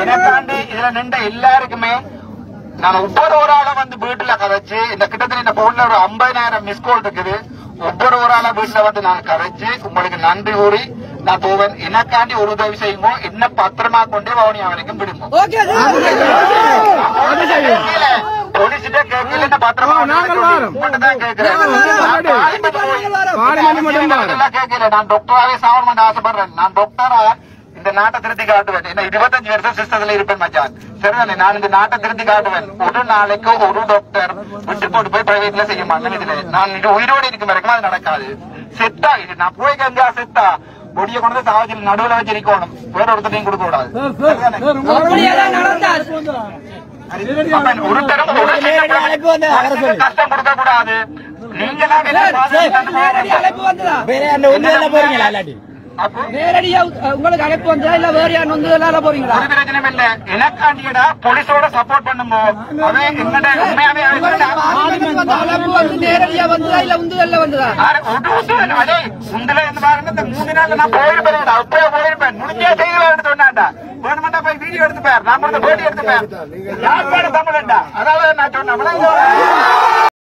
எனக்காண்டி இதுல நின்ற எல்லாருக்குமே நான் ஒவ்வொரு ஒரு ஆளை வந்து வீட்டுல கதைச்சு இந்த கிட்டத்தட்ட இந்த போன்ல ஒரு ஐம்பதாயிரம் மிஸ் கால் இருக்குது ஒவ்வொரு ஒரு ஆளை வீட்டுல வந்து நான் கதைச்சு உங்களுக்கு நன்றி கூறி நான் போவேன் எனக்காண்டி ஒரு உதவி செய்யுங்க என்ன பத்திரமா கொண்டே வவுனியா வரைக்கும் விடுங்க கேட்கல. போலீஸ்கிட்ட கேட்கல, என்ன பத்திரமா நாங்கள் சொல்லி. வாரோம். உங்கள்ட்ட தான் கேட்கிறேன். நான் பார்லிமெண்ட் போய் பார்லிமெண்ட் மட்டும் வாரோம். இதெல்லாம் கேட்கல. நான் டாக்டராவே சாகணும்னு ஆசைப்படுறேன் நான் டாக்டரா இந்த நாட்டை திருத்தி காட்டுவேன் என்ன இருபத்தஞ்சு வருஷம் சிஸ்டத்துல இருப்பேன் மச்சான் சரிதானே நான் இந்த நாட்டை திருத்தி காட்டுவேன் ஒரு நாளைக்கு ஒரு டாக்டர் விட்டு போட்டு போய் பிரைவேட்ல செய்ய மாட்டேன் இதுல நான் இது உயிரோடு இருக்கும் வரைக்கும் அது நடக்காது செத்தா இது நான் போய் கங்கா செத்தா பொடியை கொண்டு வந்து சாவத்தில் நடுவுல வச்சு இருக்கணும் வேற ஒருத்தரையும் கொடுக்க கூடாது சரிதானே? அப்ப ஒரு தரம் ஒரு சின்ன குழந்தைக்கு கஷ்டம் கொடுக்க கூடாது நீங்களா என்ன பாதுகாப்பு வேற அந்த ஒண்ணு போறீங்களா இல்லாட்டி அப்போ நேரடியா உ- உங்களுக்கு அழைப்பு வந்தா இல்ல வேற யாரும் வந்து விளையாட போறீங்களா ஒரு பிரச்சனையும் இல்ல எனக்காண்டியடா போலீஸோட சப்போர்ட் பண்ணுங்க அவன் எங்கட உண்மையாவே அவன் பார்லிமெண்ட் வந்து அழைப்பு வந்து நேரடியா வந்ததா இல்ல உந்துதல்ல வந்ததா ஆறு- ஒரு உசுரன் அதே உந்துல இருந்து பாருங்க இந்த மூணு நாள் நான் போயிருப்பேன் அப்பயே போயிருப்பேன் முடிஞ்சே செய்யலாம்னு சொன்னாண்டா வேணுமெண்டா போய் வீடியோ எடுத்துப்பார் நான் கூட போட்டி எடுத்துப்பேன் யாழ்ப்பாணம் தமிழன்டா அதாவது நான் சொன்னேன்